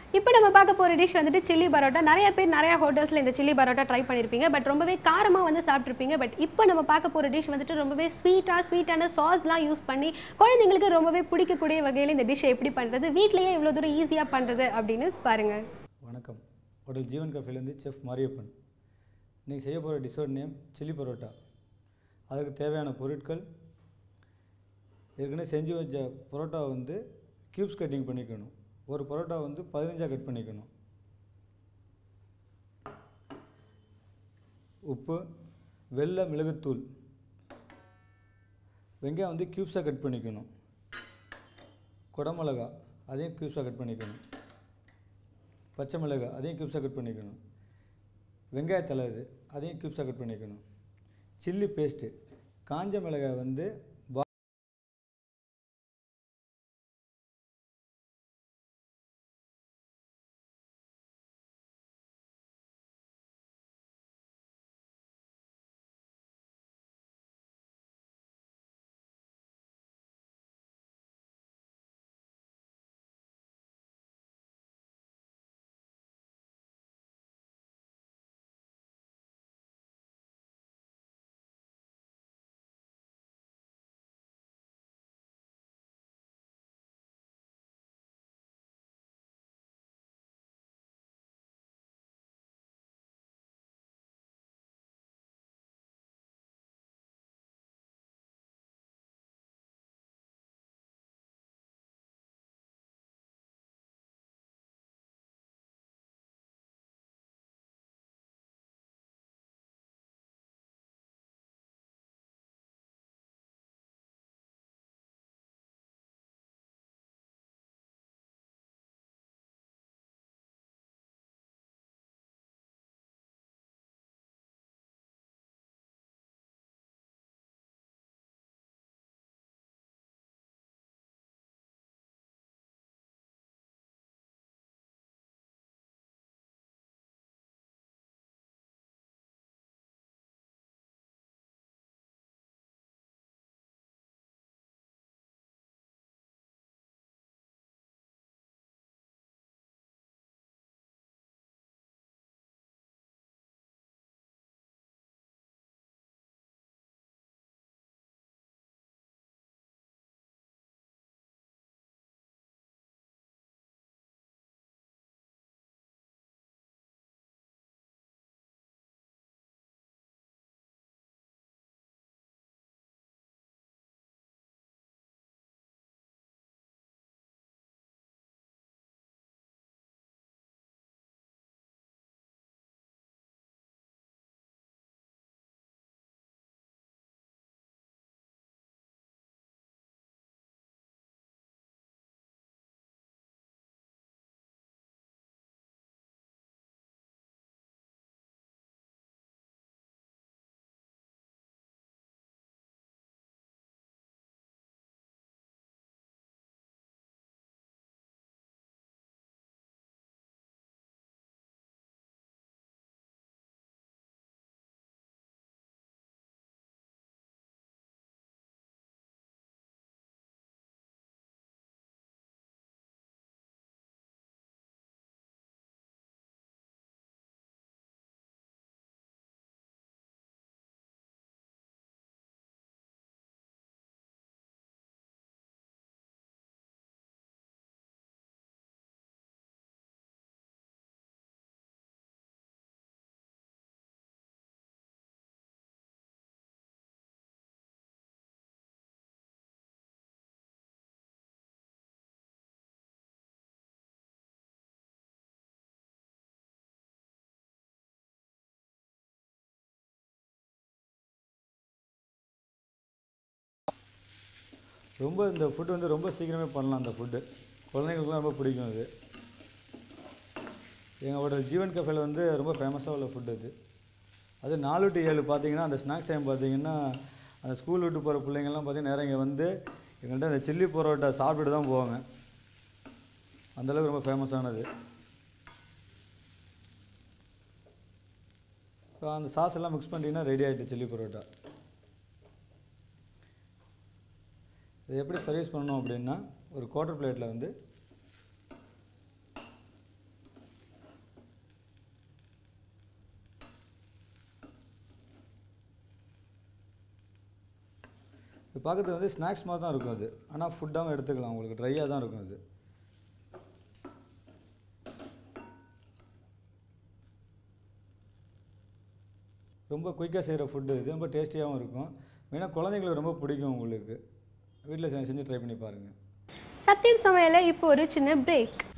இப்போ நம்ம பார்க்க போகிற டிஷ் வந்துட்டு சில்லி பரோட்டா நிறைய பேர் நிறைய ஹோட்டல்ஸில் இந்த சில்லி பரோட்டா ட்ரை பண்ணியிருப்பீங்க பட் ரொம்பவே காரமாக வந்து சாப்பிட்ருப்பீங்க பட் இப்போ நம்ம பார்க்க போகிற டிஷ் வந்துட்டு ரொம்பவே ஸ்வீட்டாக ஸ்வீட்டான சாஸ்லாம் யூஸ் பண்ணி குழந்தைங்களுக்கு ரொம்பவே பிடிக்கக்கூடிய வகையில் இந்த டிஷ்ஷை எப்படி பண்ணுறது வீட்லேயே இவ்வளோ தூரம் ஈஸியாக பண்ணுறது அப்படின்னு பாருங்கள் வணக்கம் ஹோட்டல் ஜீவன் கஃபேலேருந்து செஃப் மாரியப்பன் இன்றைக்கி செய்ய போகிற டிஷோட நேம் சில்லி பரோட்டா அதுக்கு தேவையான பொருட்கள் ஏற்கனவே செஞ்சு வச்ச பரோட்டா வந்து க்யூப்ஸ் கட்டிங் பண்ணிக்கணும் ஒரு பரோட்டா வந்து பதினஞ்சாக கட் பண்ணிக்கணும் உப்பு வெள்ளை மிளகுத்தூள் வெங்காயம் வந்து க்யூப்ஸாக கட் பண்ணிக்கணும் குடமிளகா அதையும் க்யூப்ஸாக கட் பண்ணிக்கணும் பச்சை மிளகாய் அதையும் க்யூப்ஸாக கட் பண்ணிக்கணும் வெங்காயத்தலை இது அதையும் க்யூப்ஸாக கட் பண்ணிக்கணும் சில்லி பேஸ்ட்டு காஞ்ச மிளகாய் வந்து பா ரொம்ப இந்த ஃபுட்டு வந்து ரொம்ப சீக்கிரமே பண்ணலாம் அந்த ஃபுட்டு குழந்தைங்களுக்குலாம் ரொம்ப பிடிக்கும் அது எங்கள் ஹோட்டல் ஜீவன் கஃபேல வந்து ரொம்ப ஃபேமஸாக உள்ள ஃபுட் அது அது நாலு டு ஏழு பார்த்தீங்கன்னா அந்த ஸ்நாக்ஸ் டைம் பார்த்தீங்கன்னா அந்த ஸ்கூல் விட்டு போகிற பிள்ளைங்கள்லாம் பார்த்தீங்கன்னா நேரம் இங்கே வந்து எங்கள்கிட்ட அந்த சில்லி பரோட்டா சாப்பிட்டுட்டு தான் போவாங்க அந்தளவுக்கு ரொம்ப ஃபேமஸானது இப்போ அந்த சாஸ் எல்லாம் மிக்ஸ் பண்ணிட்டீங்கன்னா ரெடி ஆகிட்டு சில்லி பரோட்டா இது எப்படி சர்வீஸ் பண்ணணும் அப்படின்னா ஒரு குவார்ட்டர் பிளேட்டில் வந்து இது பார்க்கறதுக்கு வந்து ஸ்நாக்ஸ் மாதிரி தான் இருக்கும் அது ஆனால் ஃபுட்டாகவும் எடுத்துக்கலாம் உங்களுக்கு ட்ரையாக தான் இருக்கும் அது ரொம்ப குயிக்காக செய்கிற ஃபுட்டு இது ரொம்ப டேஸ்டியாகவும் இருக்கும் மெயினாக குழந்தைங்களுக்கு ரொம்ப பிடிக்கும் உங்களுக்கு வீட்டில் செஞ்சு ட்ரை பண்ணி பாருங்கள் சத்தியம் சமையலில் இப்போ ஒரு சின்ன பிரேக்